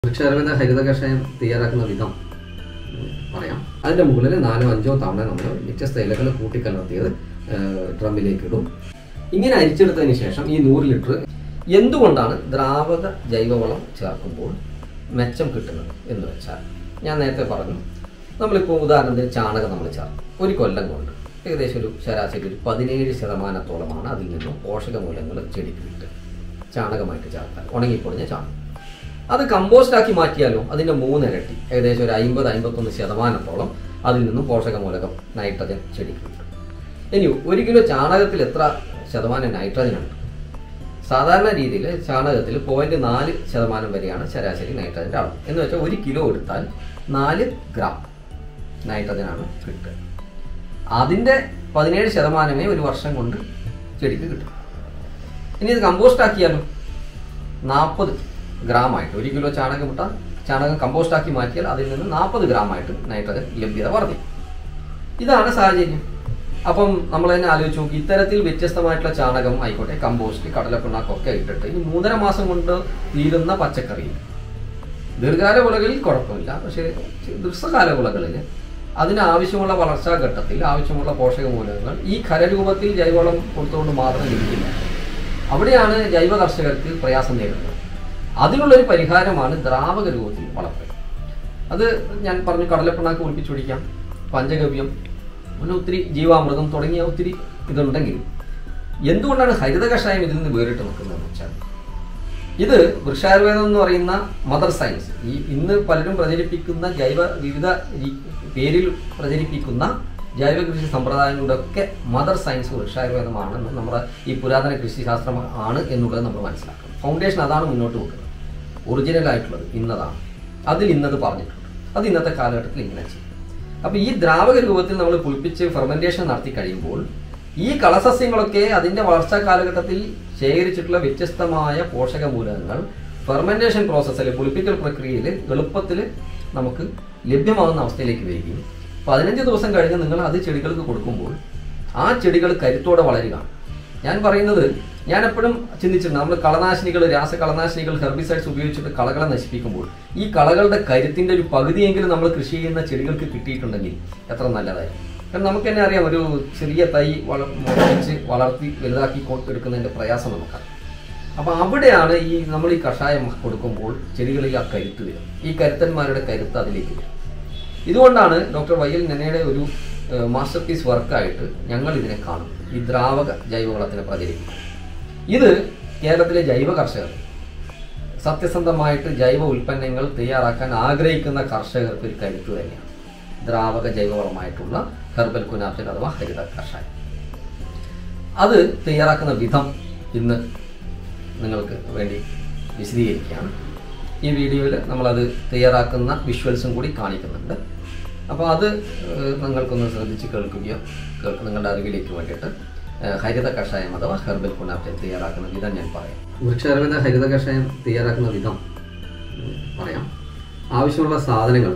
വൃക്ഷാരോഗ്യ ഹരിത കഷായം തയ്യാറാക്കുന്ന വിധം ഉം, പറയാം അതിന്റെ മുകളിൽ നാലോ അഞ്ചോ തവണ നമ്മൾ വ്യത്യസ്ത ഇലകൾ കൂട്ടിക്കലർത്തിയത് ഡ്രമ്മിലേക്ക് ഇടും ഇങ്ങനെ അരിച്ചെടുത്തതിന് ശേഷം ഈ നൂറ് ലിറ്റർ എന്തുകൊണ്ടാണ് ദ്രാവക ജൈവവളം ചേർക്കുമ്പോൾ മെച്ചം കിട്ടുന്നത് എന്ന് വെച്ചാൽ ഞാൻ നേരത്തെ പറഞ്ഞു നമ്മളിപ്പോൾ ഉദാഹരണത്തിന് ചാണകം നമ്മൾ ചേർക്കും ഒരു കൊല്ലം കൊണ്ട് ഏകദേശം ഒരു ശരാശരി ഒരു പതിനേഴ് ശതമാനത്തോളമാണ് അതിൽ നിന്നും പോഷകമൂലങ്ങൾ ചെടിക്ക് കിട്ടുക ചാണകമായിട്ട് ചേർത്താൽ ഉണങ്ങിപ്പൊടിഞ്ഞ ചാണകം അത് കമ്പോസ്റ്റ് ആക്കി മാറ്റിയാലോ അതിന്റെ മൂന്നിരട്ടി ഏകദേശം ഒരു അമ്പത് അമ്പത്തൊന്ന് ശതമാനത്തോളം അതിൽ നിന്നും പോഷകമൂലകം നൈട്രജൻ ചെടിക്ക് കിട്ടും ഇനി ഒരു കിലോ ചാണകത്തിൽ എത്ര ശതമാനം നൈട്രജൻ ഉണ്ട് സാധാരണ രീതിയിൽ ചാണകത്തിൽ പോയിന്റ് നാല് ശതമാനം വരെയാണ് ശരാശരി നൈട്രജന്റെ അളവ് എന്ന് വെച്ചാൽ ഒരു കിലോ എടുത്താൽ നാല് ഗ്രാം നൈട്രജനാണ് കിട്ടുക അതിന്റെ പതിനേഴ് ശതമാനമേ ഒരു വർഷം കൊണ്ട് ചെടിക്ക് കിട്ടും ഇനി ഇത് കമ്പോസ്റ്റ് ആക്കിയാലോ നാൽപ്പത് ഗ്രാമായിട്ട് ഒരു കിലോ ചാണകം ഇട്ടാൽ ചാണകം കമ്പോസ്റ്റ് ആക്കി മാറ്റിയാൽ അതിൽ നിന്ന് നാൽപ്പത് ഗ്രാമായിട്ട് നൈട്രജൻ ലഭ്യത വർദ്ധിക്കും ഇതാണ് സാഹചര്യം അപ്പം നമ്മൾ തന്നെ ആലോചിച്ച് നോക്കി ഇത്തരത്തിൽ വ്യത്യസ്തമായിട്ടുള്ള ചാണകം ആയിക്കോട്ടെ കമ്പോസ്റ്റ് കടലപ്പിണ്ണാക്കൊക്കെ ഇട്ടിട്ട് ഈ മൂന്നര മാസം കൊണ്ട് തീരുന്ന പച്ചക്കറി ദീർഘകാല വിളകളിൽ കുഴപ്പമില്ല പക്ഷേ ദീർഘകാല വിളകളിൽ അതിനാവശ്യമുള്ള വളർച്ചാ ഘട്ടത്തിൽ ആവശ്യമുള്ള പോഷക മൂലകങ്ങൾ ഈ ഖരരൂപത്തിൽ ജൈവവളം കൊടുത്തുകൊണ്ട് മാത്രം ലഭിക്കില്ല അവിടെയാണ് ജൈവ കർഷകർക്ക് പ്രയാസം നേരിടുന്നത് അതിനുള്ളൊരു പരിഹാരമാണ് ദ്രാവക രൂപത്തിൽ വളർത്തൽ അത് ഞാൻ പറഞ്ഞു കടലപ്പിണ്ണാക്ക് ഒളിപ്പിച്ചു പിടിക്കാം പഞ്ചഗവ്യം അങ്ങനെ ഒത്തിരി ജീവാമൃതം തുടങ്ങിയ ഒത്തിരി ഇതുണ്ടെങ്കിൽ എന്തുകൊണ്ടാണ് ഹരിത കഷായം ഇതിൽ നിന്ന് വേറിട്ട് നിൽക്കുന്നതെന്ന് വെച്ചാൽ ഇത് വൃക്ഷായുർവേദം എന്ന് പറയുന്ന മദർ സയൻസ് ഈ ഇന്ന് പലരും പ്രചരിപ്പിക്കുന്ന ജൈവ വിവിധ രീ- പേരിൽ പ്രചരിപ്പിക്കുന്ന ജൈവ കൃഷി സമ്പ്രദായങ്ങളുടെ ഒക്കെ മദർ സയൻസ് വൃക്ഷായുർവേദമാണെന്ന് നമ്മുടെ ഈ പുരാതന കൃഷിശാസ്ത്രം ആണ് എന്നുള്ളത് നമ്മൾ മനസ്സിലാക്കണം ഫൗണ്ടേഷൻ അതാണ് മുന്നോട്ട് വെക്കുന്നത് ഒറിജിനൽ ആയിട്ടുള്ളത് ഇന്നതാണ് അതിൽ ഇന്നത് പറഞ്ഞിട്ടുണ്ട് അത് ഇന്നത്തെ കാലഘട്ടത്തിൽ ഇങ്ങനെ ചെയ്യും അപ്പൊ ഈ ദ്രാവക രൂപത്തിൽ നമ്മൾ പുളിപ്പിച്ച് ഫെർമെന്റേഷൻ നടത്തി കഴിയുമ്പോൾ ഈ കളസസ്യങ്ങളൊക്കെ അതിന്റെ വളർച്ചാ കാലഘട്ടത്തിൽ ശേഖരിച്ചിട്ടുള്ള വ്യത്യസ്തമായ പോഷക മൂലകങ്ങൾ ഫെർമെന്റേഷൻ പ്രോസസ്സിൽ പുളിപ്പിക്കൽ പ്രക്രിയയിൽ എളുപ്പത്തിൽ നമുക്ക് ലഭ്യമാകുന്ന അവസ്ഥയിലേക്ക് വരികയും പതിനഞ്ച് ദിവസം കഴിഞ്ഞ് നിങ്ങൾ അത് ചെടികൾക്ക് കൊടുക്കുമ്പോൾ ആ ചെടികൾ കരുത്തോടെ വളരുക ഞാൻ പറയുന്നത് ഞാൻ എപ്പോഴും ചിന്തിച്ചിട്ടുണ്ട് നമ്മൾ കളനാശിനികൾ രാസകളനാശിനികൾ ഹെർബിസൈഡ്സ് ഉപയോഗിച്ചിട്ട് കളകളെ നശിപ്പിക്കുമ്പോൾ ഈ കളകളുടെ കരുത്തിന്റെ ഒരു പകുതിയെങ്കിലും നമ്മൾ കൃഷി ചെയ്യുന്ന ചെടികൾക്ക് കിട്ടിയിട്ടുണ്ടെങ്കിൽ എത്ര നല്ലതായിരിക്കും കാരണം നമുക്ക് തന്നെ അറിയാം ഒരു ചെറിയ തൈ വള മുളപ്പിച്ച് വളർത്തി വലുതാക്കി കൊ- എടുക്കുന്നതിന്റെ പ്രയാസം നമുക്കറിയാം അപ്പൊ അവിടെയാണ് ഈ നമ്മൾ ഈ കഷായം കൊടുക്കുമ്പോൾ ചെടികളിൽ ആ കരുത്ത് വരും ഈ കരുത്തന്മാരുടെ കരുത്ത് അതിലേക്ക് വരും ഇതുകൊണ്ടാണ് ഡോക്ടർ വയ്യൽ നെന്നയുടെ ഒരു മാസ്റ്റർ പീസ് വർക്കായിട്ട് ഞങ്ങൾ ഇതിനെ കാണും ഈ ദ്രാവക ജൈവവളത്തിനെ പ്രചരിപ്പിക്കും ഇത് കേരളത്തിലെ ജൈവ കർഷകർ സത്യസന്ധമായിട്ട് ജൈവ ഉൽപ്പന്നങ്ങൾ തയ്യാറാക്കാൻ ആഗ്രഹിക്കുന്ന കർഷകർക്ക് ഒരു കരുത്ത് തന്നെയാണ് ദ്രാവക ജൈവവളമായിട്ടുള്ള ഹെർബൽ കുനാപ്റ്റൻ അഥവാ ഹരിത കഷായം അത് തയ്യാറാക്കുന്ന വിധം ഇന്ന് നിങ്ങൾക്ക് വേണ്ടി വിശദീകരിക്കുകയാണ് ഈ വീഡിയോയിൽ നമ്മളത് തയ്യാറാക്കുന്ന വിഷ്വൽസും കൂടി കാണിക്കുന്നുണ്ട് അപ്പോൾ അത് ഏഹ്, നിങ്ങൾക്കൊന്ന് ശ്രദ്ധിച്ച് കേൾക്കുകയോ കേൾക്ക് നിങ്ങളുടെ അറിവിലേക്ക് വേണ്ടിയിട്ട് ഏഹ്, ഹരിത കഷായം അഥവാ ഹെർബൽ കുണാപ്റ്റൻ തയ്യാറാക്കുന്ന വിധം ഞാൻ പറയാം വൃക്ഷാരോഗ്യ ഹരിത കഷായം തയ്യാറാക്കുന്ന വിധം ഉം, പറയാം ആവശ്യമുള്ള സാധനങ്ങൾ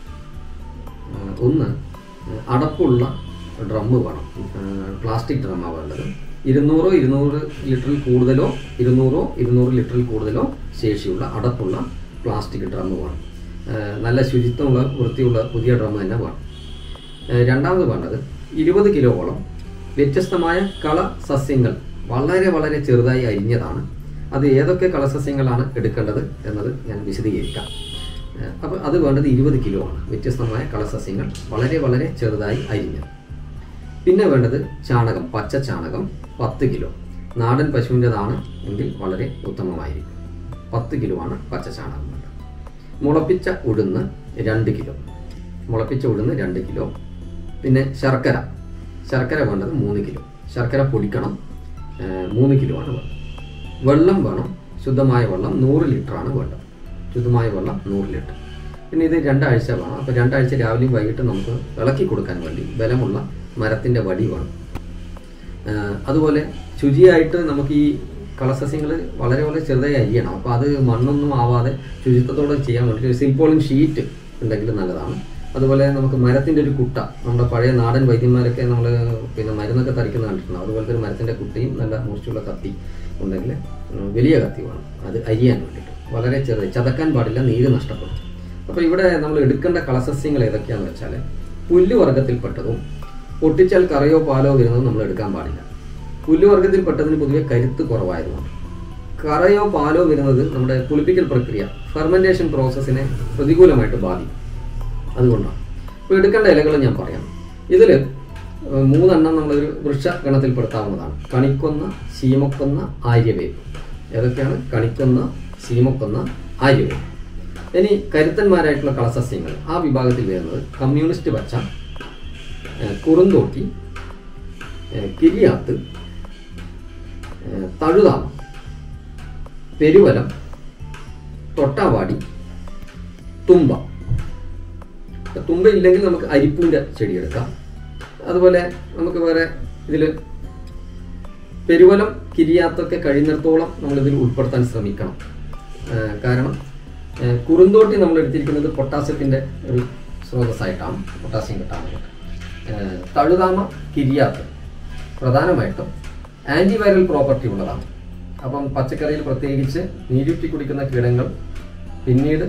ഏഹ്, ഒന്ന് ഏഹ്, അടപ്പുള്ള ഡ്രമ്മ് വേണം ഏഹ്, പ്ലാസ്റ്റിക് ഡ്രമ്മാണ് വേണ്ടത് ഇരുന്നൂറോ ഇരുന്നൂറ് ലിറ്ററിൽ കൂടുതലോ ഇരുന്നൂറോ ഇരുന്നൂറ് ലിറ്ററിൽ കൂടുതലോ ശേഷിയുള്ള അടപ്പുള്ള പ്ലാസ്റ്റിക് ഡ്രമ്മ് വേണം ഏഹ്, നല്ല ശുചിത്വമുള്ള വൃത്തിയുള്ള പുതിയ ഡ്രമ്മ് തന്നെ വേണം ഏഹ്, രണ്ടാമത് വേണ്ടത് ഇരുപത് കിലോയോളം വ്യത്യസ്തമായ കള സസ്യങ്ങൾ വളരെ വളരെ ചെറുതായി അരിഞ്ഞതാണ് അത് ഏതൊക്കെ കളസസ്യങ്ങളാണ് എടുക്കേണ്ടത് എന്നത് ഞാൻ വിശദീകരിക്കാം ഏഹ്, അപ്പോൾ അത് വേണ്ടത് ഇരുപത് കിലോ ആണ് വ്യത്യസ്തമായ കളസസ്യങ്ങൾ വളരെ വളരെ ചെറുതായി അരിഞ്ഞത് പിന്നെ വേണ്ടത് ചാണകം പച്ച ചാണകം പത്ത് കിലോ നാടൻ പശുവിൻ്റെതാണ് എങ്കിൽ വളരെ ഉത്തമമായിരിക്കും പത്ത് കിലോ ആണ് പച്ച ചാണകം വേണ്ടത് മുളപ്പിച്ച ഉഴുന്ന് രണ്ട് കിലോ മുളപ്പിച്ച ഉഴുന്ന് രണ്ട് കിലോ പിന്നെ ശർക്കര ശർക്കര വേണ്ടത് മൂന്ന് കിലോ ശർക്കര പൊടിക്കണം ഏഹ് മൂന്ന് കിലോ ആണ് വേണ്ടത് വെള്ളം വേണം ശുദ്ധമായ വെള്ളം നൂറ് ലിറ്ററാണ് വേണ്ടത് ശുദ്ധമായ വെള്ളം നൂറ് ലിറ്റർ പിന്നെ ഇത് രണ്ടാഴ്ച വേണം അപ്പോൾ രണ്ടാഴ്ച രാവിലെയും വൈകിട്ടും നമുക്ക് ഇളക്കി കൊടുക്കാൻ വേണ്ടി ബലമുള്ള മരത്തിൻ്റെ വടി വേണം ആഹ് അതുപോലെ ശുചിയായിട്ട് നമുക്ക് ഈ കളസസ്യങ്ങൾ വളരെ വളരെ ചെറുതായി അരിയണം അപ്പോൾ അത് മണ്ണൊന്നും ആവാതെ ശുചിത്വത്തോടെ ചെയ്യാൻ വേണ്ടി ഒരു സിൽപോളിൻ ഷീറ്റ് ഉണ്ടെങ്കിൽ നല്ലതാണ് അതുപോലെ നമുക്ക് മരത്തിൻ്റെ ഒരു കുട്ട നമ്മുടെ പഴയ നാടൻ വൈദ്യന്മാരൊക്കെ നമ്മൾ പിന്നെ മരുന്നൊക്കെ തരിക്കുന്ന കണ്ടിട്ടുണ്ട് അതുപോലത്തെ ഒരു മരത്തിൻ്റെ കുട്ടയും നല്ല മൂർച്ചയുള്ള കത്തി ഉണ്ടെങ്കിൽ ഉം, വലിയ കത്തി വേണം അത് അരിയാൻ വേണ്ടിയിട്ട് വളരെ ചെറുത് ചതക്കാൻ പാടില്ല നീര് നഷ്ടപ്പെടും അപ്പോൾ ഇവിടെ നമ്മൾ എടുക്കേണ്ട കളസസ്യങ്ങൾ ഏതൊക്കെയാണെന്ന് വെച്ചാൽ പുല്ലുവർഗത്തിൽപ്പെട്ടതും പൊട്ടിച്ചാൽ കറയോ പാലോ വരുന്നതും നമ്മൾ എടുക്കാൻ പാടില്ല പുല്ലുവർഗത്തിൽപ്പെട്ടതിന് പൊതുവെ കരുത്ത് കുറവായതുകൊണ്ട് കറയോ പാലോ വരുന്നത് നമ്മുടെ പുളിപ്പിക്കൽ പ്രക്രിയ ഫെർമെൻറ്റേഷൻ പ്രോസസ്സിനെ പ്രതികൂലമായിട്ട് ബാധിക്കും അതുകൊണ്ടാണ് ഇപ്പോൾ എടുക്കേണ്ട ഇലകൾ ഞാൻ പറയാം ഇതിൽ മൂന്നെണ്ണം നമ്മളൊരു വൃക്ഷ ഗണത്തിൽപ്പെടുത്താവുന്നതാണ് കണിക്കൊന്ന ശീമക്കൊന്ന ആര്യവേപ്പ് ഏതൊക്കെയാണ് കണിക്കൊന്ന ശീമക്കൊന്ന ആര്യവേപ്പ് ഇനി കരുത്തന്മാരായിട്ടുള്ള കളസസ്യങ്ങൾ ആ വിഭാഗത്തിൽ വരുന്നത് കമ്മ്യൂണിസ്റ്റ് പച്ച ഏഹ് കുറുന്തോട്ടി ഏഹ് കിരിയാത്ത് ഏഹ് തഴുതാമം പെരുവലം തൊട്ടാവാടി തുമ്പ തുമ്പ ഇല്ലെങ്കിൽ നമുക്ക് അരിപ്പൂൻ്റെ ചെടി എടുക്കാം അതുപോലെ നമുക്ക് വേറെ ഇതിൽ പെരുവലം കിരിയാത്തൊക്കെ കഴിയുന്നിടത്തോളം നമ്മളിതിൽ ഉൾപ്പെടുത്താൻ ശ്രമിക്കണം ആ, കാരണം ആ, കുറുന്തോട്ടി നമ്മൾ എടുത്തിരിക്കുന്നത് പൊട്ടാസ്യത്തിൻ്റെ ഒരു സ്രോതസ്സായിട്ടാണ് പൊട്ടാസ്യം കിട്ടാൻ വേണ്ടിയിട്ട് ആ, തഴുതാമ കിരിയാത്ത് പ്രധാനമായിട്ടും ആൻറ്റിവൈറൽ പ്രോപ്പർട്ടി ഉള്ളതാണ് അപ്പം പച്ചക്കറിയിൽ പ്രത്യേകിച്ച് നീരുറ്റി കുടിക്കുന്ന കീടങ്ങൾ പിന്നീട്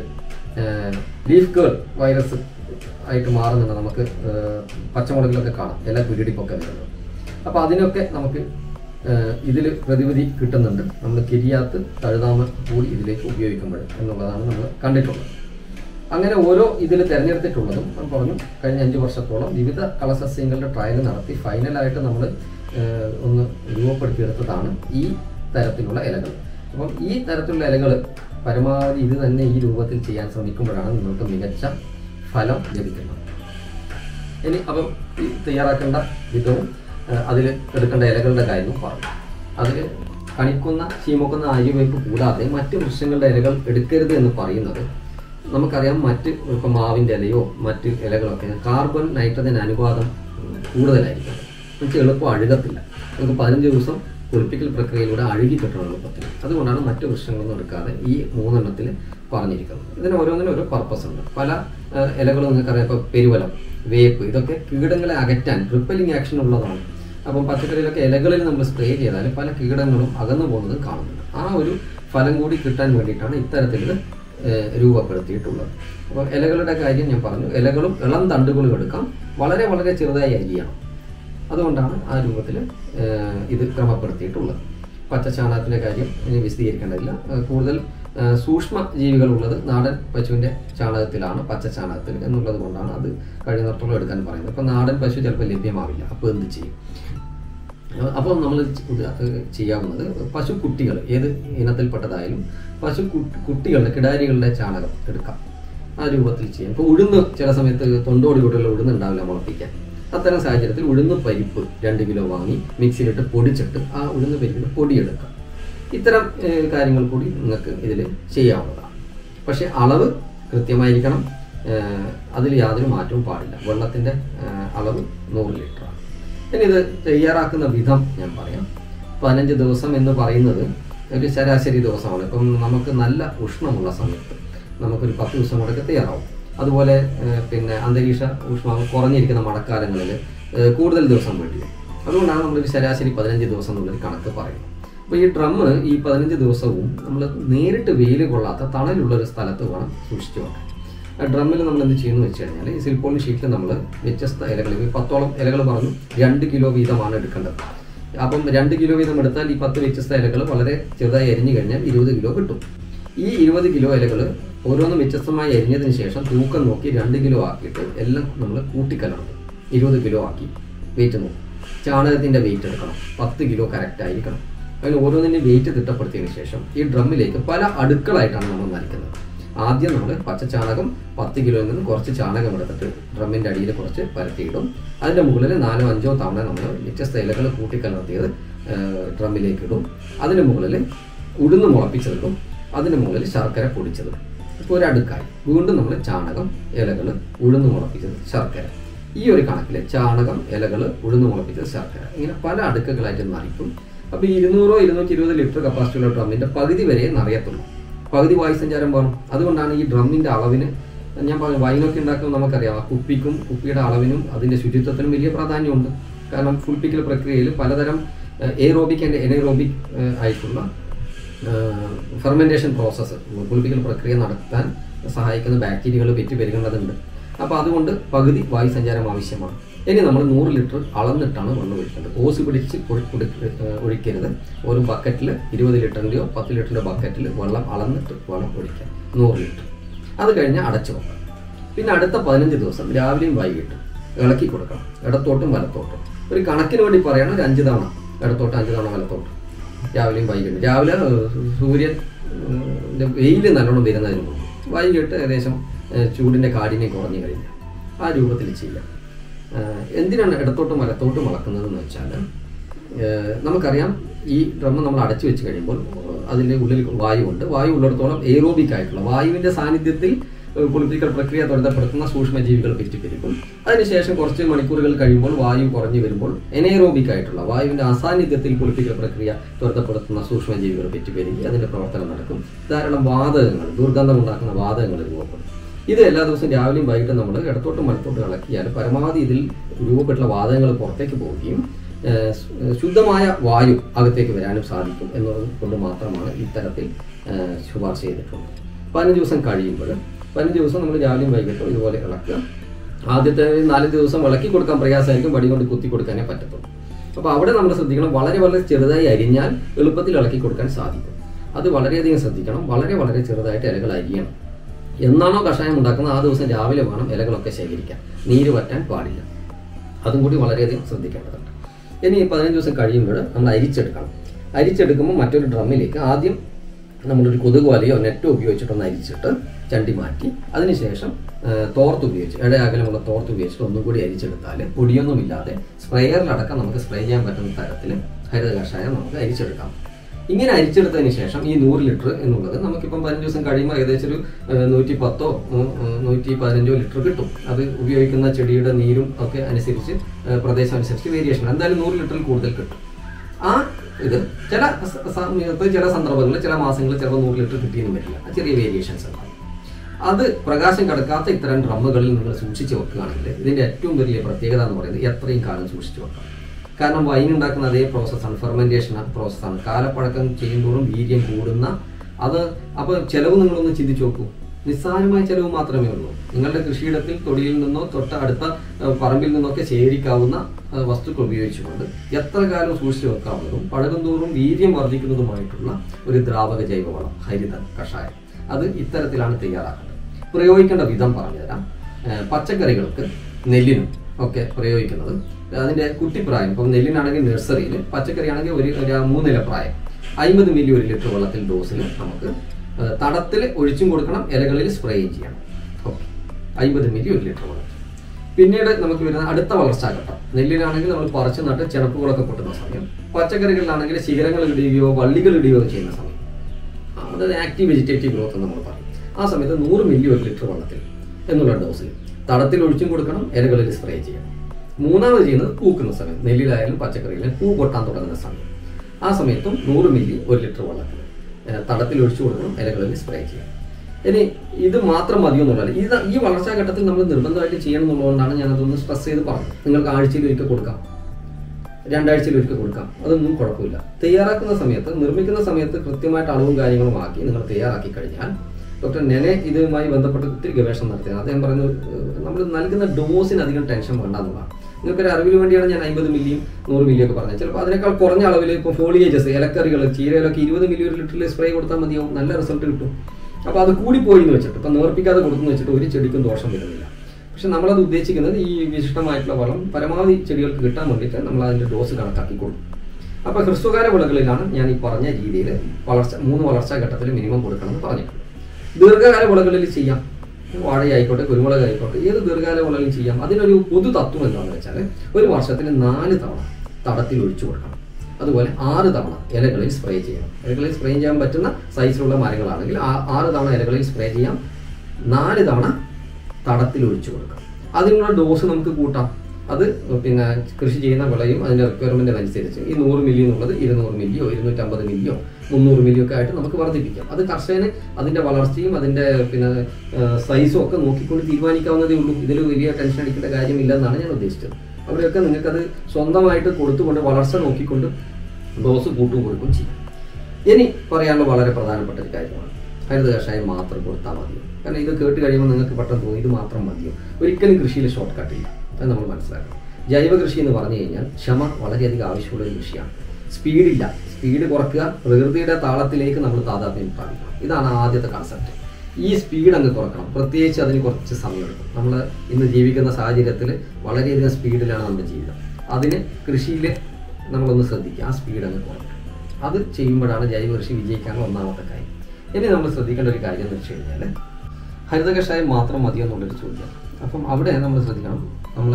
ലീഫ് കേൾ വൈറസ് ആയിട്ട് മാറുന്നുണ്ട് നമുക്ക് ഏഹ്, പച്ചമുളകിലൊക്കെ കാണാം ഇല പിടിപ്പൊക്കെ വരുന്നത് അപ്പോൾ അതിനൊക്കെ നമുക്ക് ഇതിൽ പ്രതിവിധി കിട്ടുന്നുണ്ട് നമ്മൾ കിരിയാത്ത് തഴുതാമ കൂടി ഇതിലേക്ക് ഉപയോഗിക്കുമ്പോൾ എന്നുള്ളതാണ് നമ്മൾ കണ്ടിട്ടുള്ളത് അങ്ങനെ ഓരോ ഇതിൽ തിരഞ്ഞെടുത്തിട്ടുള്ളതും ഞാൻ പറഞ്ഞു കഴിഞ്ഞ അഞ്ച് വർഷത്തോളം വിവിധ കളസസ്യങ്ങളുടെ ട്രയൽ നടത്തി ഫൈനലായിട്ട് നമ്മൾ ഒന്ന് രൂപപ്പെടുത്തിയെടുത്തതാണ് ഈ തരത്തിലുള്ള ഇലകൾ അപ്പം ഈ തരത്തിലുള്ള ഇലകൾ പരമാവധി ഇത് തന്നെ ഈ രൂപത്തിൽ ചെയ്യാൻ ശ്രമിക്കുമ്പോഴാണ് നിങ്ങൾക്ക് മികച്ച ഫലം ലഭിക്കുന്നത് ഇനി അപ്പം ഈ തയ്യാറാക്കേണ്ട വിധവും അതിൽ എടുക്കേണ്ട ഇലകളുടെ കാര്യവും പറഞ്ഞു അതിൽ കണിക്കുന്ന ചീമക്കുന്ന ആര്യവേപ്പ് കൂടാതെ മറ്റ് വൃക്ഷങ്ങളുടെ ഇലകൾ എടുക്കരുത് എന്ന് പറയുന്നത് നമുക്കറിയാം മറ്റ് ഇപ്പം മാവിൻ്റെ ഇലയോ മറ്റ് ഇലകളൊക്കെ കാർബൺ നൈട്രജൻ അനുപാതം ഉം, കൂടുതലായിരിക്കും നമുക്ക് എളുപ്പം അഴുകത്തില്ല നമുക്ക് പതിനഞ്ച് ദിവസം കുളിപ്പിക്കൽ പ്രക്രിയയിലൂടെ അഴുകി കിട്ടണം എളുപ്പത്തിൽ അതുകൊണ്ടാണ് മറ്റ് വൃക്ഷങ്ങളൊന്നും എടുക്കാതെ ഈ മൂന്നെണ്ണത്തിൽ പറഞ്ഞിരിക്കുന്നത് ഇതിന് ഓരോന്നിനും ഓരോ പർപ്പസ് ഉണ്ട് പല ആ, ഇലകളും നിങ്ങൾക്കറിയാം ഇപ്പോൾ പെരുവലം വേപ്പ് ഇതൊക്കെ കീടങ്ങളെ അകറ്റാൻ റിപ്പലിംഗ് ആക്ഷൻ ഉള്ളതാണ് അപ്പം പച്ചക്കറിയിലൊക്കെ ഇലകളിൽ നമ്മൾ സ്പ്രേ ചെയ്താൽ പല കീടങ്ങളും അകന്നു പോകുന്നത് കാണുന്നുണ്ട് ആ ഒരു ഫലം കൂടി കിട്ടാൻ വേണ്ടിയിട്ടാണ് ഇത്തരത്തിൽ ഇത് ഏഹ്, രൂപപ്പെടുത്തിയിട്ടുള്ളത് അപ്പോൾ ഇലകളുടെ കാര്യം ഞാൻ പറഞ്ഞു ഇലകളും ഇളം തണ്ടുകളും എടുക്കാം വളരെ വളരെ ചെറുതായി അരിയണം അതുകൊണ്ടാണ് ആ രൂപത്തിൽ ഇത് ക്രമപ്പെടുത്തിയിട്ടുള്ളത് പച്ചച്ചാണകത്തിൻ്റെ കാര്യം ഇനി വിശദീകരിക്കേണ്ടതില്ല ഏഹ് കൂടുതൽ ഏഹ് സൂക്ഷ്മ ജീവികളുള്ളത് നാടൻ പശുവിൻ്റെ ചാണകത്തിലാണ് പച്ച ചാണകത്തിൽ എന്നുള്ളത് കൊണ്ടാണ് അത് കഴിയുന്നിടത്തോളം എടുക്കാൻ പറയുന്നത് ഇപ്പോൾ നാടൻ പശു ചിലപ്പോൾ ലഭ്യമാവില്ല അപ്പോൾ എന്ത് ചെയ്യും അപ്പോൾ നമ്മൾ ചെയ്യാവുന്നത് പശു കുട്ടികൾ ഏത് ഇനത്തിൽപ്പെട്ടതായാലും പശു കു- കുട്ടികളുടെ കിടാരികളുടെ ചാണകം എടുക്കാം ആ രൂപത്തിൽ ചെയ്യാം ഇപ്പോൾ ഉഴുന്ന് ചില സമയത്ത് തൊണ്ടോടി കൂടെയുള്ള ഉഴുന്ന് ഉണ്ടാവില്ല മുളപ്പിക്കാൻ അത്തരം സാഹചര്യത്തിൽ ഉഴുന്ന് പരിപ്പ് രണ്ട് കിലോ വാങ്ങി മിക്സിയിലിട്ട് പൊടിച്ചിട്ട് ആ ഉഴുന്ന് പരിപ്പിന് പൊടിയെടുക്കാം ഇത്തരം ഏഹ്, കാര്യങ്ങൾ കൂടി നിങ്ങൾക്ക് ഇതിൽ ചെയ്യാവുന്നതാണ് പക്ഷേ അളവ് കൃത്യമായിരിക്കണം അതിൽ യാതൊരു മാറ്റവും പാടില്ല വെള്ളത്തിൻ്റെ അളവ് നൂറ് ലിറ്ററാണ് ഇനി ഇത് തയ്യാറാക്കുന്ന വിധം ഞാൻ പറയാം പതിനഞ്ച് ദിവസം എന്ന് പറയുന്നത് ഒരു ശരാശരി ദിവസമാണ് ഇപ്പം നമുക്ക് നല്ല ഉഷ്ണമുള്ള സമയത്ത് നമുക്കൊരു പത്ത് ദിവസം കൂടെ തയ്യാറാവും അതുപോലെ ഏഹ്, പിന്നെ അന്തരീക്ഷ ഊഷ്മാവ് കുറഞ്ഞിരിക്കുന്ന മഴക്കാലങ്ങളിൽ ഏഹ്, കൂടുതൽ ദിവസം വേണ്ടി വരും അതുകൊണ്ടാണ് നമ്മളൊരു ശരാശരി പതിനഞ്ച് ദിവസം എന്നുള്ളൊരു കണക്ക് പറയുന്നത് അപ്പോൾ ഈ ഡ്രമ്മ് ഈ പതിനഞ്ച് ദിവസവും നമ്മൾ നേരിട്ട് വെയിൽ കൊള്ളാത്ത തണലുള്ള ഒരു സ്ഥലത്ത് വേണം സൂക്ഷിച്ചു വെക്കാൻ ആ ഡ്രമ്മിൽ നമ്മൾ എന്ത് ചെയ്യുന്നു വെച്ച് കഴിഞ്ഞാൽ ഈ സിൽപ്പോളിൻ ഷീറ്റിൽ നമ്മൾ വ്യത്യസ്ത ഇലകൾ ഈ പത്തോളം ഇലകൾ പറഞ്ഞു രണ്ട് കിലോ വീതമാണ് എടുക്കേണ്ടത് അപ്പം രണ്ട് കിലോ വീതം എടുത്താൽ ഈ പത്ത് വ്യത്യസ്ത ഇലകൾ വളരെ ചെറുതായി അരിഞ്ഞു കഴിഞ്ഞാൽ ഇരുപത് കിലോ കിട്ടും ഈ ഇരുപത് കിലോ ഇലകൾ ഓരോന്നും വ്യത്യസ്തമായി അരിഞ്ഞതിന് ശേഷം തൂക്കം നോക്കി രണ്ട് കിലോ ആക്കിയിട്ട് എല്ലാം നമ്മൾ കൂട്ടിക്കലണം ഇരുപത് കിലോ ആക്കി വെയിറ്റ് നോക്കും ചാണകത്തിൻ്റെ വെയിറ്റ് എടുക്കണം പത്ത് കിലോ കറക്റ്റ് ആയിരിക്കണം അതിന് ഓരോന്നിൻ്റെ വെയിറ്റ് തിട്ടപ്പെടുത്തിയതിന് ശേഷം ഈ ഡ്രമ്മിലേക്ക് പല അടുക്കളായിട്ടാണ് നമ്മൾ നനയ്ക്കുന്നത് ആദ്യം നമ്മൾ പച്ച ചാണകം പത്ത് കിലോയിൽ നിന്ന് കുറച്ച് ചാണകം എടുത്തിട്ട് ഡ്രമ്മിൻ്റെ അടിയിൽ കുറച്ച് പരത്തിയിടും അതിൻ്റെ മുകളിൽ നാലോ അഞ്ചോ തവണ നമ്മൾ വ്യത്യസ്ത ഇലകൾ കൂട്ടിക്കലർത്തിയത് ഡ്രമ്മിലേക്ക് ഇടും അതിന് മുകളിൽ ഉഴുന്ന് മുളപ്പിച്ചതിടും അതിന് മുകളിൽ ശർക്കര പൊടിച്ചതും ഇപ്പോൾ ഒരു അടുക്കായി വീണ്ടും നമ്മൾ ചാണകം ഇലകൾ ഉഴുന്ന് മുളപ്പിച്ചത് ശർക്കര ഈ ഒരു കണക്കിൽ ചാണകം ഇലകൾ ഉഴുന്ന് മുളപ്പിച്ചത് ശർക്കര ഇങ്ങനെ പല അടുക്കുകളായിട്ട് നിറയ്ക്കും അപ്പോൾ ഇരുന്നൂറോ ഇരുന്നൂറ്റി ഇരുപത് ലിറ്റർ കപ്പാസിറ്റിയുള്ള ഡ്രമ്മിൻ്റെ പകുതി വരെ നിറയത്തുള്ളൂ പകുതി വായു സഞ്ചാരം വേണം അതുകൊണ്ടാണ് ഈ ഡ്രമ്മിൻ്റെ അളവിന് ഞാൻ പറഞ്ഞു വൈനൊക്കെ ഉണ്ടാക്കുമ്പോൾ നമുക്കറിയാം ആ കുപ്പിക്കും കുപ്പിയുടെ അളവിനും അതിൻ്റെ ശുചിത്വത്തിനും വലിയ പ്രാധാന്യമുണ്ട് കാരണം ഫുൾപ്പിക്കൽ പ്രക്രിയയിൽ പലതരം എയ്റോബിക് ആൻഡ് എനൈറോബിക് ആയിട്ടുള്ള ഫെർമെൻറ്റേഷൻ പ്രോസസ്സ് പുളിപ്പിക്കൽ പ്രക്രിയ നടത്താൻ സഹായിക്കുന്ന ബാക്ടീരിയകൾ പെറ്റി പെരുകേണ്ടതുണ്ട് അപ്പോൾ അതുകൊണ്ട് പകുതി വായു സഞ്ചാരം ആവശ്യമാണ് ഇനി നമ്മൾ നൂറ് ലിറ്റർ അളന്നിട്ടാണ് വെള്ളം ഒഴിക്കേണ്ടത് ഓസ് പിടിച്ച് ഒഴി- കൊടുക്ക- ഏഹ് ഒഴിക്കരുത് ഒരു ബക്കറ്റിൽ ഇരുപത് ലിറ്ററിൻ്റെയോ പത്ത് ലിറ്ററിൻ്റെ ബക്കറ്റിൽ വെള്ളം അളന്നിട്ട് വേണം ഒഴിക്കാൻ നൂറ് ലിറ്റർ അത് കഴിഞ്ഞ് അടച്ചു വെക്കാം പിന്നെ അടുത്ത പതിനഞ്ച് ദിവസം രാവിലെയും വൈകിട്ടും ഇളക്കി കൊടുക്കണം ഇടത്തോട്ടും വലത്തോട്ടും ഒരു കണക്കിന് വേണ്ടി പറയണം ഒരു അഞ്ച് തവണ ഇടത്തോട്ട് അഞ്ച് തവണ വലത്തോട്ട് രാവിലെയും വൈകിട്ടും രാവിലെ ഏഹ്, സൂര്യൻ ഏഹ്, വെയിൽ നല്ലോണം വരുന്നതിന് മുമ്പ് വൈകിട്ട് ഏകദേശം ഏഹ്, ചൂടിൻ്റെ കാഠിന്യം കുറഞ്ഞു കഴിഞ്ഞാൽ ആ രൂപത്തിൽ ചെയ്യാം ഏഹ്, എന്തിനാണ് ഇടത്തോട്ടും വലത്തോട്ടും വളക്കുന്നതെന്ന് വെച്ചാൽ ഏഹ്, നമുക്കറിയാം ഈ ഡ്രം നമ്മൾ അടച്ചു വെച്ച് കഴിയുമ്പോൾ ഏഹ്, അതിൻ്റെ ഉള്ളിൽ വായുവുണ്ട് വായു ഉള്ളിടത്തോളം എയറോബിക് ആയിട്ടുള്ള വായുവിൻ്റെ സാന്നിധ്യത്തിൽ ഏഹ്, പുളിപ്പിക്കൽ പ്രക്രിയ ത്വരിതപ്പെടുത്തുന്ന സൂക്ഷ്മജീവികൾ പെറ്റിപ്പെരുക്കും അതിനുശേഷം കുറച്ച് മണിക്കൂറുകൾ കഴിയുമ്പോൾ വായു കുറഞ്ഞു വരുമ്പോൾ എനേറോബിക് ആയിട്ടുള്ള വായുവിൻ്റെ അസാന്നിധ്യത്തിൽ പുളിപ്പിക്കൽ പ്രക്രിയ ത്വരിതപ്പെടുത്തുന്ന സൂക്ഷ്മജീവികൾ പെറ്റിപ്പെരുകി അതിൻ്റെ പ്രവർത്തനം നടക്കും ധാരാളം വാതകങ്ങൾ ദുർഗന്ധം ഉണ്ടാക്കുന്ന വാതകങ്ങൾ രൂപപ്പെടും ഇത് എല്ലാ ദിവസവും രാവിലെയും വൈകിട്ടും നമ്മൾ ഇടത്തോട്ടും വലത്തോട്ടും ഇളക്കിയാൽ പരമാവധി ഇതിൽ രൂപപ്പെട്ടുള്ള വാതകങ്ങൾ പുറത്തേക്ക് പോവുകയും ഏഹ്, ശു- ശുദ്ധമായ വായു അകത്തേക്ക് വരാനും സാധിക്കും എന്നത് കൊണ്ട് മാത്രമാണ് ഇത്തരത്തിൽ ഏഹ്, ശുപാർശ ചെയ്തിട്ടുള്ളത് പതിനഞ്ച് ദിവസം കഴിയുമ്പോൾ പതിനഞ്ച് ദിവസം നമ്മൾ രാവിലെയും വൈകിട്ടും ഇതുപോലെ ഇളക്കുക ആദ്യത്തെ നാല് ദിവസം ഇളക്കി കൊടുക്കാൻ പ്രയാസമായിരിക്കും വടി കൊണ്ട് കുത്തി കൊടുക്കാനേ പറ്റത്തുള്ളൂ അപ്പോൾ അവിടെ നമ്മൾ ശ്രദ്ധിക്കണം വളരെ വളരെ ചെറുതായി അരിഞ്ഞാൽ എളുപ്പത്തിൽ ഇളക്കി കൊടുക്കാൻ സാധിക്കും അത് വളരെയധികം ശ്രദ്ധിക്കണം വളരെ വളരെ ചെറുതായിട്ട് ഇലകൾ അരിയണം എന്നാണോ കഷായം ഉണ്ടാക്കുന്നത് ആ ദിവസം രാവിലെ വേണം ഇലകളൊക്കെ ശേഖരിക്കാൻ നീര് വറ്റാൻ പാടില്ല അതും കൂടി വളരെയധികം ശ്രദ്ധിക്കേണ്ടതുണ്ട് ഇനി ഈ പതിനഞ്ച് ദിവസം കഴിയുമ്പോൾ നമ്മൾ അരിച്ചെടുക്കണം അരിച്ചെടുക്കുമ്പോൾ മറ്റൊരു ഡ്രമ്മിലേക്ക് ആദ്യം നമ്മളൊരു കൊതുക് വലയോ നെറ്റോ ഉപയോഗിച്ചിട്ടൊന്ന് അരിച്ചിട്ട് ചണ്ടി മാറ്റി അതിനുശേഷം ആ, തോർത്ത് ഉപയോഗിച്ച് ഇടയകലമുള്ള തോർത്ത് ഉപയോഗിച്ചിട്ട് ഒന്നും കൂടി അരിച്ചെടുത്താൽ പൊടിയൊന്നുമില്ലാതെ സ്പ്രേയറിലടക്കം നമുക്ക് സ്പ്രേ ചെയ്യാൻ പറ്റുന്ന തരത്തിൽ ഹരിത കഷായം നമുക്ക് അരിച്ചെടുക്കാം ഇങ്ങനെ അരിച്ചെടുത്തതിന് ശേഷം ഈ നൂറ് ലിറ്റർ എന്നുള്ളത് നമുക്കിപ്പം പതിനഞ്ച് ദിവസം കഴിയുമ്പോൾ ഏകദേശം ഒരു ഏഹ്, നൂറ്റി പത്തോ ഉം, ഉം, നൂറ്റി പതിനഞ്ചോ ലിറ്റർ കിട്ടും അത് ഉപയോഗിക്കുന്ന ചെടിയുടെ നീരും ഒക്കെ അനുസരിച്ച് ഏഹ്, പ്രദേശം അനുസരിച്ച് വേരിയേഷൻ എന്തായാലും നൂറ് ലിറ്ററിൽ കൂടുതൽ കിട്ടും ആ ഇത് ചില സ- സമയത്ത് ചില സന്ദർഭങ്ങളിൽ ചില മാസങ്ങളിൽ ചിലപ്പോൾ നൂറ് ലിറ്റർ കിട്ടിയെന്ന് വരില്ല ആ ചെറിയ വേരിയേഷൻസ് ഉണ്ടാവും അത് പ്രകാശം കടക്കാത്ത ഇത്തരം ഡ്രമ്മുകളിൽ നിങ്ങൾ സൂക്ഷിച്ച് വെക്കുകയാണെങ്കിൽ ഇതിന്റെ ഏറ്റവും വലിയ പ്രത്യേകത എന്ന് പറയുന്നത് എത്രയും കാലം സൂക്ഷിച്ച് വെക്കാം കാരണം വൈൻ ഉണ്ടാക്കുന്ന അതേ പ്രോസസ്സാണ് ഫെർമെന്റേഷൻ പ്രോസസ്സാണ് കാലപ്പഴക്കം ചെയ്യുമ്പോഴും വീര്യം കൂടുന്ന അത് അപ്പോൾ ചെലവ് നിങ്ങളൊന്ന് ചിന്തിച്ച് നോക്കൂ നിസ്സാരമായ ചെലവ് മാത്രമേ ഉള്ളൂ നിങ്ങളുടെ കൃഷിയിടത്തിൽ തൊടിയിൽ നിന്നോ തൊട്ട അടുത്ത ഏഹ്, പറമ്പിൽ നിന്നൊക്കെ ശേഖരിക്കാവുന്ന ഏഹ്, വസ്തുക്കൾ ഉപയോഗിച്ചുകൊണ്ട് എത്ര കാലം സൂക്ഷിച്ചു വെക്കാവുന്നതും പഴകും തോറും വീര്യം വർദ്ധിക്കുന്നതുമായിട്ടുള്ള ഒരു ദ്രാവക ജൈവവളം ഹരിത കഷായം അത് ഇത്തരത്തിലാണ് തയ്യാറാക്കേണ്ടത് പ്രയോഗിക്കേണ്ട വിധം പറഞ്ഞുതരാം ഏഹ്, പച്ചക്കറികൾക്ക് നെല്ലിനും ഒക്കെ പ്രയോഗിക്കുന്നത് അതിന്റെ കുട്ടിപ്രായം ഇപ്പം നെല്ലിനാണെങ്കിൽ നഴ്സറിയിൽ പച്ചക്കറി ആണെങ്കിൽ ഒരു ഒരു മൂന്നില പ്രായം അമ്പത് മില്ലി ഒരു ലിറ്റർ വെള്ളത്തിൽ ഡോസിൽ നമുക്ക് ഏഹ്, തടത്തിൽ ഒഴിച്ചും കൊടുക്കണം ഇലകളിൽ സ്പ്രേയും ചെയ്യണം ഓക്കെ അമ്പത് മില്ലി ഒരു ലിറ്റർ വെള്ളം പിന്നീട് നമുക്ക് വരുന്ന അടുത്ത വളർച്ചാഘട്ടം നെല്ലിനാണെങ്കിൽ നമ്മൾ പറിച്ചു നട്ട് ചെണപ്പുകളൊക്കെ പൊട്ടുന്ന സമയം പച്ചക്കറികളിലാണെങ്കിൽ ശിഖരങ്ങൾ ഇടുകയോ വള്ളികൾ ഇടുകയോ ചെയ്യുന്ന സമയം ആ, അതായത് ആക്റ്റീവ് വെജിറ്റേറ്റീവ് ഗ്രോത്ത് എന്ന് നമ്മൾ പറയും ആ സമയത്ത് നൂറ് മില്ലി ഒരു ലിറ്റർ വെള്ളത്തിൽ എന്നുള്ള ഡോസിൽ തടത്തിൽ ഒഴിച്ചും കൊടുക്കണം ഇലകളിൽ സ്പ്രേ ചെയ്യണം മൂന്നാമത് ചെയ്യുന്നത് പൂക്കുന്ന സമയം നെല്ലിലായാലും പച്ചക്കറിയിലും പൂ പൊട്ടാൻ തുടങ്ങുന്ന സമയം ആ സമയത്തും നൂറ് മില്ലി ഒരു ലിറ്റർ വെള്ളത്തിൽ ഏഹ്, തടത്തിൽ ഒഴിച്ചു കൊടുക്കണം ഇലകളിൽ സ്പ്രേ ചെയ്യണം ഇനി ഇത് മാത്രം മതിയോ എന്നുള്ളത് ഇത് ഈ വളർച്ചാ ഘട്ടത്തിൽ നമ്മൾ നിർബന്ധമായിട്ട് ചെയ്യണം എന്നുള്ളതുകൊണ്ടാണ് ഞാൻ അതൊന്ന് സ്ട്രെസ് ചെയ്ത് പറഞ്ഞത് നിങ്ങൾക്ക് ആഴ്ചയിൽ ഒരിക്കൽ കൊടുക്കാം രണ്ടാഴ്ചയിൽ ഒരിക്കൽ കൊടുക്കാം അതൊന്നും കുഴപ്പമില്ല തയ്യാറാക്കുന്ന സമയത്ത് നിർമ്മിക്കുന്ന സമയത്ത് കൃത്യമായിട്ട് അളവും കാര്യങ്ങളും ആക്കി നിങ്ങൾ തയ്യാറാക്കി കഴിഞ്ഞാൽ ഡോക്ടർ നെനെ ഇതുമായി ബന്ധപ്പെട്ട് ഒത്തിരി ഗവേഷണം നടത്തിയത് അദ്ദേഹം പറഞ്ഞു നമ്മൾ നൽകുന്ന ഡോസിന് അധികം ടെൻഷൻ വേണ്ട എന്നുള്ളതാണ് നിങ്ങൾക്കൊരു അറിവിന് വേണ്ടിയാണ് ഞാൻ അമ്പത് മില്ലിയും നൂറ് മില്ലിയും ഒക്കെ പറഞ്ഞത് ചിലപ്പോൾ അതിനേക്കാൾ കുറഞ്ഞ അളവിൽ ഇപ്പോൾ ഫോളിയേജസ് ഇലക്കറികൾ ചീരയിലൊക്കെ ഇരുപത് മില്ലി ഒരു ലിറ്ററിൽ സ്പ്രേ കൊടുത്താൽ മതിയാവും നല്ല റിസൾട്ട് കിട്ടും അപ്പോൾ അത് കൂടി പോയി എന്ന് വെച്ചിട്ട് ഇപ്പം നേർപ്പിക്കാതെ കൊടുക്കുന്നു വെച്ചിട്ട് ഒരു ചെടിക്കും ദോഷം വരുന്നില്ല പക്ഷെ നമ്മളത് ഉദ്ദേശിക്കുന്നത് ഈ വിശിഷ്ടമായിട്ടുള്ള വളം പരമാവധി ചെടികൾക്ക് കിട്ടാൻ വേണ്ടിയിട്ട് നമ്മൾ അതിന്റെ ഡോസ് കണക്കാക്കി കൊടുക്കും അപ്പൊ ഹ്രസ്വകാല വിളകളിലാണ് ഞാൻ ഈ പറഞ്ഞ രീതിയിൽ വളർച്ച മൂന്ന് വളർച്ചാ ഘട്ടത്തിൽ മിനിമം കൊടുക്കണമെന്ന് പറഞ്ഞിട്ടുണ്ട് ദീർഘകാല വിളകളിൽ ചെയ്യാം വാഴയായിക്കോട്ടെ കുരുമുളക് ആയിക്കോട്ടെ ഏത് ദീർഘകാല വിളകളിൽ ചെയ്യാം അതിനൊരു പൊതു തത്വം എന്താണെന്ന് വെച്ചാൽ ഒരു വർഷത്തിൽ നാല് തവണ തടത്തിൽ ഒഴിച്ചു കൊടുക്കണം അതുപോലെ ആറ് തവണ ഇലകളിൽ സ്പ്രേ ചെയ്യണം ഇലകളിൽ സ്പ്രേ ചെയ്യാൻ പറ്റുന്ന സൈസിലുള്ള മരങ്ങളാണെങ്കിൽ ആ- ആറ് തവണ ഇലകളിൽ സ്പ്രേ ചെയ്യാം നാല് തവണ തടത്തിൽ ഒഴിച്ചു കൊടുക്കാം അതിനുള്ള ഡോസ് നമുക്ക് കൂട്ടാം അത് പിന്നെ കൃഷി ചെയ്യുന്ന വിളയും അതിന്റെ റിക്വയർമെന്റ് അനുസരിച്ച് ഈ നൂറ് മില്ലി എന്നുള്ളത് ഇരുന്നൂറ് മില്ലിയോ ഇരുന്നൂറ്റമ്പത് മില്ലിയോ മുന്നൂറ് മില്ലിയോ ഒക്കെ ആയിട്ട് നമുക്ക് വർദ്ധിപ്പിക്കാം അത് കർഷകന് അതിന്റെ വളർച്ചയും അതിന്റെ പിന്നെ സൈസും ഒക്കെ നോക്കിക്കൊണ്ട് തീരുമാനിക്കാവുന്നതേ ഉള്ളൂ ഇതിൽ വലിയ ടെൻഷൻ അടിക്കേണ്ട കാര്യമില്ല എന്നാണ് ഞാൻ ഉദ്ദേശിച്ചത് അവിടെയൊക്കെ നിങ്ങൾക്കത് സ്വന്തമായിട്ട് കൊടുത്തുകൊണ്ട് വളർച്ച നോക്കിക്കൊണ്ട് ഡോസ് കൂട്ടും കൊടുക്കും ചെയ്യും ഇനി പറയാനുള്ള വളരെ പ്രധാനപ്പെട്ട ഒരു കാര്യമാണ് ഹരിത കഷായം മാത്രം കൊടുത്താൽ മതിയോ കാരണം ഇത് കേട്ട് കഴിയുമ്പോൾ നിങ്ങൾക്ക് പെട്ടെന്ന് തോന്നും ഇത് മാത്രം മതിയോ ഒരിക്കലും കൃഷിയിൽ ഷോർട്ട് കട്ട് ഇല്ല അത് നമ്മൾ മനസ്സിലാക്കണം ജൈവ കൃഷി എന്ന് പറഞ്ഞു കഴിഞ്ഞാൽ ക്ഷമ വളരെയധികം ആവശ്യമുള്ള ഒരു കൃഷിയാണ് സ്പീഡില്ല സ്പീഡ് കുറയ്ക്കുക പ്രകൃതിയുടെ താളത്തിലേക്ക് നമ്മൾ താതാത്മ്യം പ്രാപിക്കണം ഇതാണ് ആദ്യത്തെ കൺസെപ്റ്റ് ഈ സ്പീഡ് അങ്ങ് കുറക്കണം പ്രത്യേകിച്ച് അതിന് കുറച്ച് സമയമെടുക്കും നമ്മൾ ഇന്ന് ജീവിക്കുന്ന സാഹചര്യത്തിൽ വളരെയധികം സ്പീഡിലാണ് നമ്മുടെ ജീവിതം അതിന് കൃഷിയിൽ നമ്മളൊന്ന് ശ്രദ്ധിക്കുക ആ സ്പീഡ് അങ്ങ് കുറയ്ക്കണം അത് ചെയ്യുമ്പോഴാണ് ജൈവ കൃഷി വിജയിക്കാനുള്ള ഒന്നാമത്തെ കാര്യം ഇനി നമ്മൾ ശ്രദ്ധിക്കേണ്ട ഒരു കാര്യം എന്ന് വെച്ച് കഴിഞ്ഞാൽ ഹരിത കഷായം മാത്രം മതിയോ എന്നുള്ളൊരു ചോദ്യം അപ്പം അവിടെ നമ്മൾ ശ്രദ്ധിക്കണം നമ്മൾ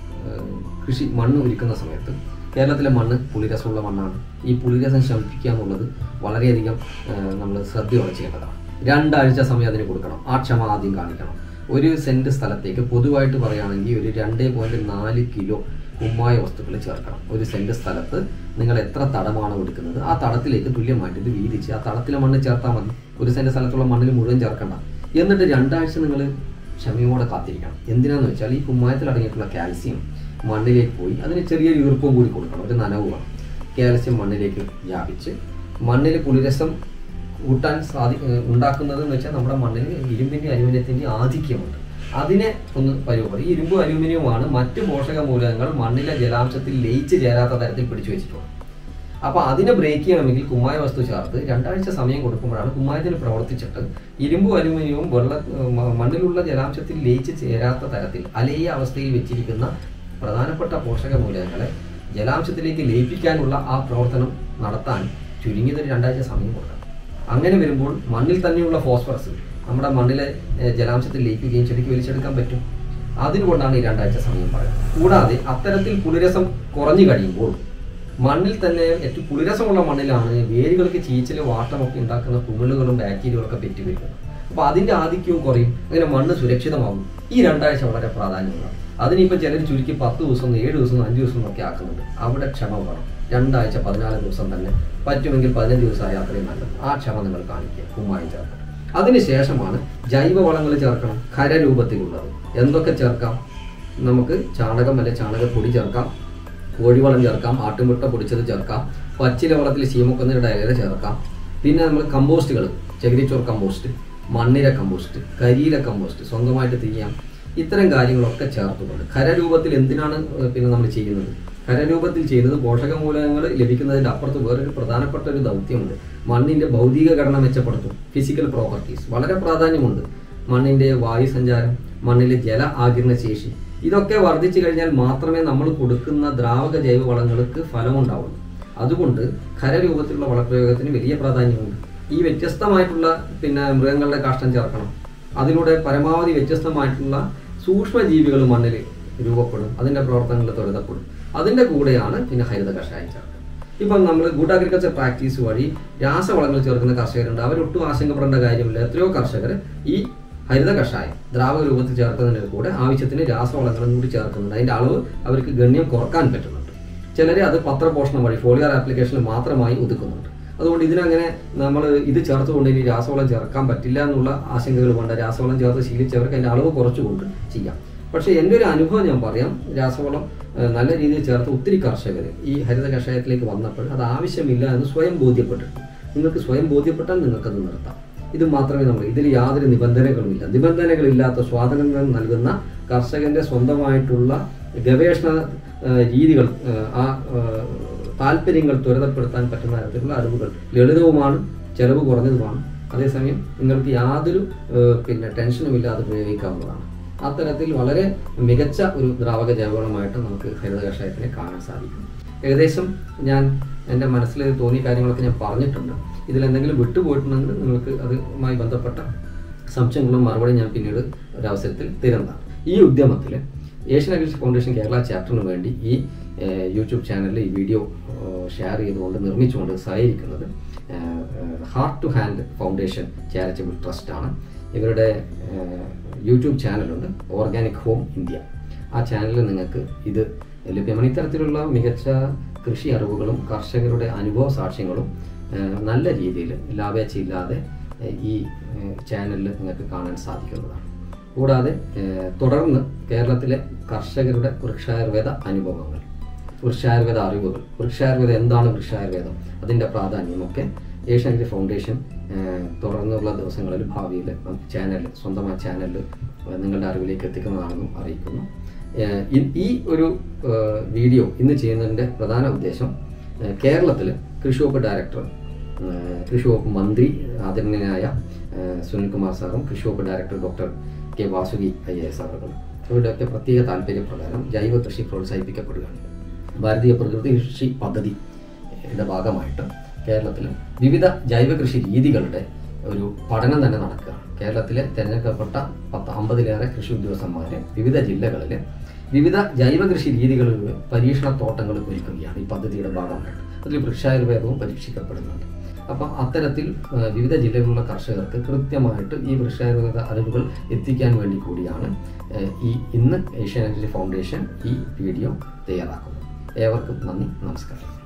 കൃഷി മണ്ണ് ഒരുക്കുന്ന സമയത്ത് കേരളത്തിലെ മണ്ണ് പുളിരസമുള്ള മണ്ണാണ് ഈ പുളിരസം ശമിപ്പിക്കുക എന്നുള്ളത് വളരെയധികം നമ്മൾ ശ്രദ്ധയോടെ ചെയ്യേണ്ടതാണ് രണ്ടാഴ്ച സമയം അതിന് കൊടുക്കണം ആ ക്ഷമ ആദ്യം കാണിക്കണം ഒരു സെന്റ് സ്ഥലത്തേക്ക് പൊതുവായിട്ട് പറയുകയാണെങ്കിൽ ഒരു രണ്ടേ പോയിന്റ് നാല് കിലോ കുമ്മായ വസ്തുക്കൾ ചേർക്കണം ഒരു സെന്റ് സ്ഥലത്ത് നിങ്ങൾ എത്ര തടമാണ് എടുക്കുന്നത് ആ തടത്തിലേക്ക് തുല്യമായിട്ട് ഇത് വീതിച്ച് ആ തടത്തിലെ മണ്ണ് ചേർത്താൽ മതി ഒരു സെന്റ് സ്ഥലത്തുള്ള മണ്ണിൽ മുഴുവൻ ചേർക്കണ്ട എന്നിട്ട് രണ്ടാഴ്ച നിങ്ങൾ ക്ഷമയോടെ കാത്തിരിക്കണം എന്തിനാന്ന് വെച്ചാൽ ഈ കുമ്മായത്തിൽ അടങ്ങിയിട്ടുള്ള കാൽസ്യം മണ്ണിലേക്ക് പോയി അതിന് ചെറിയൊരു ഈർപ്പവും കൂടി കൊടുക്കണം ഒരു നനവ് വേണം കാൽസ്യം മണ്ണിലേക്ക് വ്യാപിച്ച് മണ്ണിൽ പുളിരസം കൂട്ടാൻ സാധി ഏഹ് ഉണ്ടാക്കുന്നത് എന്ന് വെച്ചാൽ നമ്മുടെ മണ്ണിൽ ഇരുമ്പിന്റെ അലുമിനിയത്തിന്റെ ആധിക്യമുണ്ട് അതിനെ ഒന്ന് പരിപാടി ഈ ഇരുമ്പും അലുമിനിയവുമാണ് മറ്റ് പോഷക മൂലകങ്ങൾ മണ്ണിലെ ജലാംശത്തിൽ ലയിച്ച് ചേരാത്ത തരത്തിൽ പിടിച്ചു വെച്ചിട്ടുള്ളത് അപ്പൊ അതിനെ ബ്രേക്ക് ചെയ്യണമെങ്കിൽ കുമ്മായ വസ്തു ചേർത്ത് രണ്ടാഴ്ച സമയം കൊടുക്കുമ്പോഴാണ് കുമ്മായത്തിന് പ്രവർത്തിച്ചിട്ട് ഇരുമ്പും അലുമിനിയവും വെള്ള മ- മണ്ണിലുള്ള ജലാംശത്തിൽ ലയിച്ച് ചേരാത്ത തരത്തിൽ അലയ അവസ്ഥയിൽ വെച്ചിരിക്കുന്ന പ്രധാനപ്പെട്ട പോഷക മൂലകങ്ങളെ ജലാംശത്തിലേക്ക് ലയിപ്പിക്കാനുള്ള ആ പ്രവർത്തനം നടത്താൻ ചുരുങ്ങിയത് ഒരു രണ്ടാഴ്ച സമയം കൊടുക്കണം അങ്ങനെ വരുമ്പോൾ മണ്ണിൽ തന്നെയുള്ള ഫോസ്ഫറസ് നമ്മുടെ മണ്ണിലെ ഏഹ്, ജലാംശത്തിൽ ലയിക്കുകയും ചെടിക്ക് വലിച്ചെടുക്കാൻ പറ്റും അതിനുകൊണ്ടാണ് ഈ രണ്ടാഴ്ച സമയം പറയുന്നത് കൂടാതെ അത്തരത്തിൽ പുളിരസം കുറഞ്ഞു കഴിയുമ്പോൾ മണ്ണിൽ തന്നെ ഏറ്റവും പുളിരസമുള്ള മണ്ണിലാണ് വേരുകൾക്ക് ചീച്ചല് വാട്ടമൊക്കെ ഉണ്ടാക്കുന്ന കുമിളുകളും ബാക്ടീരിയകളൊക്കെ പെറ്റി വരുന്നത് അപ്പൊ അതിന്റെ ആധിക്യവും കുറയും അങ്ങനെ മണ്ണ് സുരക്ഷിതമാകും ഈ രണ്ടാഴ്ച വളരെ പ്രാധാന്യമാണ് അതിനിപ്പോൾ ചിലർ ചുരുക്കി പത്ത് ദിവസം ഏഴ് ദിവസം അഞ്ച് ദിവസം ഒക്കെ ആക്കുന്നുണ്ട് അവിടെ ക്ഷമ വേണം രണ്ടാഴ്ച പതിനാല് ദിവസം തന്നെ പറ്റുമെങ്കിൽ പതിനഞ്ച് ദിവസമായി അത്രയും നല്ലത് ആ ക്ഷമ നിങ്ങൾ കാണിക്കുക കുമ്മായി ചേർക്കണം അതിനുശേഷമാണ് ജൈവവളങ്ങൾ ചേർക്കണം ഖരരൂപത്തിലുള്ളത് എന്തൊക്കെ ചേർക്കാം നമുക്ക് ചാണകം അല്ലെ ചാണകപ്പൊടി ചേർക്കാം കോഴിവളം ചേർക്കാം ആട്ടുമുട്ട പൊടിച്ചത് ചേർക്കാം പച്ചില വളത്തിൽ ചീമക്കൊന്നയുടെ ഇല ചേർക്കാം പിന്നെ നമ്മൾ കമ്പോസ്റ്റുകൾ ചകിരിച്ചോർ കമ്പോസ്റ്റ് മണ്ണിര കമ്പോസ്റ്റ് കരിയില കമ്പോസ്റ്റ് സ്വന്തമായിട്ട് ചെയ്യാം ഇത്തരം കാര്യങ്ങളൊക്കെ ചേർത്തുകൊണ്ട് ഖരരൂപത്തിൽ എന്തിനാണ് ഏഹ്, പിന്നെ നമ്മൾ ചെയ്യുന്നത് ഖരരൂപത്തിൽ ചെയ്യുന്നത് പോഷക മൂലകങ്ങൾ ലഭിക്കുന്നതിന്റെ അപ്പുറത്ത് വേറൊരു പ്രധാനപ്പെട്ട ഒരു ദൗത്യമുണ്ട് മണ്ണിന്റെ ഭൗതിക ഘടന മെച്ചപ്പെടുത്തും ഫിസിക്കൽ പ്രോപ്പർട്ടീസ് വളരെ പ്രാധാന്യമുണ്ട് മണ്ണിന്റെ വായു സഞ്ചാരം മണ്ണിലെ ജല ആകിരണ ശേഷി ഇതൊക്കെ വർദ്ധിച്ചു കഴിഞ്ഞാൽ മാത്രമേ നമ്മൾ കൊടുക്കുന്ന ദ്രാവക ജൈവ വളങ്ങൾക്ക് ഫലമുണ്ടാവുള്ളൂ അതുകൊണ്ട് ഖരരൂപത്തിലുള്ള വളപ്രയോഗത്തിന് വലിയ പ്രാധാന്യമുണ്ട് ഈ വ്യത്യസ്തമായിട്ടുള്ള പിന്നെ മൃഗങ്ങളുടെ കാഷ്ടം ചേർക്കണം അതിലൂടെ പരമാവധി വ്യത്യസ്തമായിട്ടുള്ള സൂക്ഷ്മജീവികൾ മണ്ണിൽ രൂപപ്പെടും അതിന്റെ പ്രവർത്തനങ്ങൾ ത്വരിതപ്പെടും അതിന്റെ കൂടെയാണ് പിന്നെ ഹരിത കഷായം ചേർക്കുന്നത് ഇപ്പം നമ്മൾ ഗുഡ് അഗ്രികൾച്ചർ പ്രാക്ടീസ് വഴി രാസവളങ്ങൾ ചേർക്കുന്ന കർഷകരുണ്ട് അവരൊട്ടും ആശങ്കപ്പെടേണ്ട കാര്യമില്ല എത്രയോ കർഷകർ ഈ ഹരിത കഷായം ദ്രാവക രൂപത്തിൽ ചേർക്കുന്നതിന് കൂടെ ആവശ്യത്തിന് രാസവളങ്ങളും കൂടി ചേർക്കുന്നുണ്ട് അതിന്റെ അളവ് അവർക്ക് ഗണ്യം കുറക്കാൻ പറ്റുന്നുണ്ട് ചിലരെ അത് പത്രപോഷണം വഴി ഫോളിയർ ആപ്ലിക്കേഷനിൽ മാത്രമായി ഒതുക്കുന്നുണ്ട് അതുകൊണ്ട് ഇതിനങ്ങനെ നമ്മൾ ഇത് ചേർത്തുകൊണ്ട് ഇനി രാസവളം ചേർക്കാൻ പറ്റില്ല എന്നുള്ള ആശങ്കകൾ വേണ്ട രാസവളം ചേർത്ത് ശീലിച്ചവർക്ക് അതിന്റെ അളവ് കുറച്ചുകൊണ്ട് ചെയ്യാം പക്ഷേ എൻ്റെ ഒരു അനുഭവം ഞാൻ പറയാം രാസവളം ഏഹ്, നല്ല രീതിയിൽ ചേർത്ത് ഒത്തിരി കർഷകർ ഈ ഹരിത കഷായത്തിലേക്ക് വന്നപ്പോൾ അത് ആവശ്യമില്ല എന്ന് സ്വയം ബോധ്യപ്പെട്ടിട്ടുണ്ട് നിങ്ങൾക്ക് സ്വയം ബോധ്യപ്പെട്ടാൽ നിങ്ങൾക്കത് നിർത്താം ഇത് മാത്രമേ നമ്മൾ ഇതിൽ യാതൊരു നിബന്ധനകളുമില്ല നിബന്ധനകളില്ലാത്ത സ്വാതന്ത്ര്യം നൽകുന്ന കർഷകന്റെ സ്വന്തമായിട്ടുള്ള ഗവേഷണ ഏഹ്, രീതികൾ ഏഹ്, ആ ഏഹ്, താല്പര്യങ്ങൾ ത്വരിതപ്പെടുത്താൻ പറ്റുന്ന തരത്തിലുള്ള അറിവുകൾ ലളിതവുമാണ് ചെലവ് കുറഞ്ഞതുമാണ് അതേസമയം നിങ്ങൾക്ക് യാതൊരു ഏഹ്, പിന്നെ ടെൻഷനും ഇല്ലാതെ പ്രയോഗിക്കാവുന്നതാണ് അത്തരത്തിൽ വളരെ മികച്ച ഒരു ദ്രാവക ജൈവവളമായിട്ട് നമുക്ക് ഹരിത കഷായത്തിനെ കാണാൻ സാധിക്കും ഏകദേശം ഞാൻ എൻ്റെ മനസ്സിൽ തോന്നിയ കാര്യങ്ങളൊക്കെ ഞാൻ പറഞ്ഞിട്ടുണ്ട് ഇതിൽ എന്തെങ്കിലും വിട്ടുപോയിട്ടുണ്ടെങ്കിൽ നിങ്ങൾക്ക് അതുമായി ബന്ധപ്പെട്ട സംശയങ്ങളും മറുപടി ഞാൻ പിന്നീട് ഒരവസരത്തിൽ തരുന്നതാണ് ഈ ഉദ്യമത്തിൽ ഏഷ്യൻ അഗ്രികൾച്ചർ ഫൗണ്ടേഷൻ കേരള ചാപ്റ്ററിന് വേണ്ടി ഈ ഏഹ്, യൂട്യൂബ് ചാനലിൽ ഈ വീഡിയോ ഏഹ്, ഷെയർ ചെയ്തുകൊണ്ട് നിർമ്മിച്ചുകൊണ്ട് സഹായിക്കുന്നത് heart to hand foundation charitable ട്രസ്റ്റാണ് ഇവരുടെ ഏഹ്, യൂട്യൂബ് ചാനലുണ്ട് ഓർഗാനിക് ഹോം ഇന്ത്യ ആ ചാനലിൽ നിങ്ങൾക്ക് ഇത് ലഭ്യമാണ് ഇത്തരത്തിലുള്ള മികച്ച കൃഷി അറിവുകളും കർഷകരുടെ അനുഭവ സാക്ഷ്യങ്ങളും ഏഹ്, നല്ല രീതിയിൽ ലാഭേച്ഛയില്ലാതെ ഏഹ്, ഈ ഏഹ്, ചാനലിൽ നിങ്ങൾക്ക് കാണാൻ സാധിക്കുന്നതാണ് കൂടാതെ ഏഹ്, തുടർന്ന് കേരളത്തിലെ കർഷകരുടെ വൃക്ഷായുർവേദ അനുഭവങ്ങൾ വൃക്ഷായുർവേദ അറിവുകൾ വൃക്ഷായുർവേദം എന്താണ് വൃക്ഷായുർവേദം അതിൻ്റെ പ്രാധാന്യമൊക്കെ ഏഷ്യാനെറ്റ് ഫൗണ്ടേഷൻ ഏഹ്, തുടർന്നുള്ള ദിവസങ്ങളിൽ ഭാവിയിൽ ചാനൽ സ്വന്തമായ ചാനൽ നിങ്ങളുടെ അറിവിലേക്ക് എത്തിക്കുന്നതാണെന്നും അറിയിക്കുന്നു ഏഹ്, ഈ- ഈ ഒരു ഏഹ്, വീഡിയോ ഇന്ന് ചെയ്യുന്നതിൻ്റെ പ്രധാന ഉദ്ദേശം കേരളത്തിൽ കൃഷി വകുപ്പ് ഡയറക്ടർ ഏഹ്, കൃഷി വകുപ്പ് മന്ത്രി ആദരണീയനായ ഏഹ്, സുനിൽകുമാർ സാറും കൃഷി വകുപ്പ് director doctor K Vasuki I A S അവറുകളും ഇവരുടെയൊക്കെ പ്രത്യേക താല്പര്യപ്രകാരം ജൈവ കൃഷി പ്രോത്സാഹിപ്പിക്കപ്പെടുകയാണ് ഭാരതീയ പ്രകൃതി കൃഷി പദ്ധതിയുടെ ഭാഗമായിട്ട് കേരളത്തിൽ വിവിധ ജൈവ കൃഷി രീതികളുടെ ഒരു പഠനം തന്നെ നടക്കുകയാണ് കേരളത്തിലെ തിരഞ്ഞെടുക്കപ്പെട്ട പത്ത് അമ്പതിലേറെ കൃഷി ഉദ്യോഗസ്ഥന്മാരെ വിവിധ ജില്ലകളിൽ വിവിധ ജൈവ കൃഷി രീതികളിൽ പരീക്ഷണ തോട്ടങ്ങൾ ഒരുക്കുകയാണ് ഈ പദ്ധതിയുടെ ഭാഗമായിട്ട് അതിൽ വൃക്ഷായുർവേദവും പരീക്ഷിക്കപ്പെടുന്നുണ്ട് അപ്പം അത്തരത്തിൽ ആ, വിവിധ ജില്ലകളിലുള്ള കർഷകർക്ക് കൃത്യമായിട്ട് ഈ വൃക്ഷായുർവേദ അറിവുകൾ എത്തിക്കാൻ വേണ്ടി കൂടിയാണ് ആ, ഈ ഇന്ന് ഏഷ്യാനെറ്റ് ഫൗണ്ടേഷൻ ഈ വീഡിയോ തയ്യാറാക്കുന്നത് ഏവർക്കും നന്ദി നമസ്കാരം